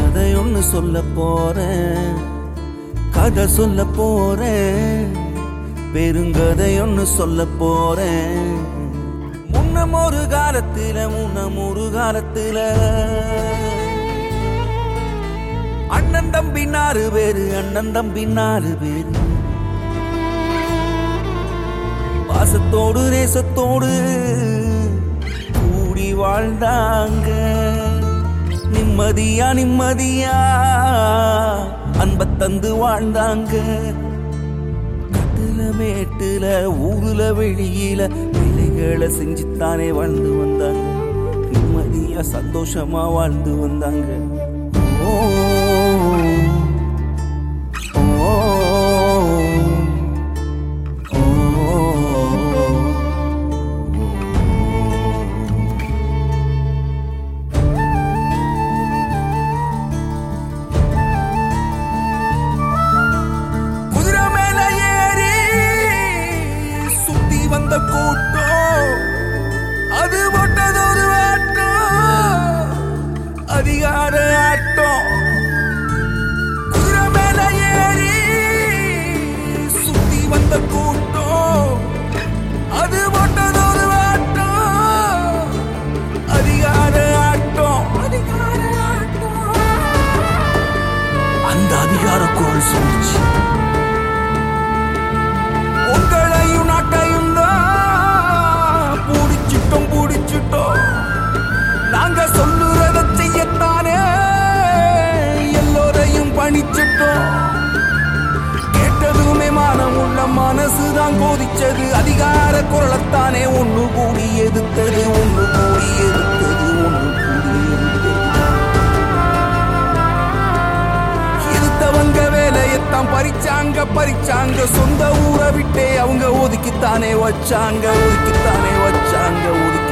கதை ஒண்ணு சொல்ல போறேன் கதை சொல்ல போறேன் பெருங்கதை ஒண்ணு சொல்ல போறேன் முன்னம் ஒரு காலத்தில முன்னம் ஒரு காலத்தில அண்ணன் தம்பி நாலு பேரு அண்ணன் தம்பி நாலு பேரு பாசத்தோடு நேசத்தோடு கூடி வாழ்ந்தாங்க நிம்மதியா நிம்மதியா அன்ப தந்து வாழ்ந்தாங்க கட்டுல மேட்டுல ஊருல வெளியில வேலைகளை செஞ்சுத்தானே வாழ்ந்து வந்தாங்க நிம்மதியா சந்தோஷமா வாழ்ந்து வந்தாங்க ஓ ஓ, குதிரை மேல ஏறி சுத்தி வந்த கூட்டம் அது போட்டது ஒரு ஆட்டம் அதிகார ஆட்டம் குதிரை மேல ஏறி சுத்தி வந்த கூட்டம் அது போட்டது ஒரு ஆட்டம் அதிகார ஆட்டம் அதிகார ஆட்டம் அந்த அதிகார குரல் சொல்லிச்சு உங்களையும் நாட்டையும் தான் பூடிச்சிட்டோம் பூடிச்சிட்டோம் நாங்க சொல்லுறத செய்யத்தானே எல்லோரையும் பணிச்சிட்டோம் கேட்டதுமே மானம் உள்ள மனசுதான் கோதிச்சது அதிகார குரலத்தானே ஒண்ணு கூடி எதிர்த்தது ஒண்ணு கூடி எதிர்த்தது ஒண்ணு கூடி எதிர்த்தது எதிர்த்தவங்க வேலையத்தான் பறிச்சாங்க பறிச்சாங்க சொந்த ஊரை விட்டே அவங்க ஒதுக்கித்தானே வச்சாங்க ஒதுக்கித்தானே வச்சாங்க ஒதுக்கி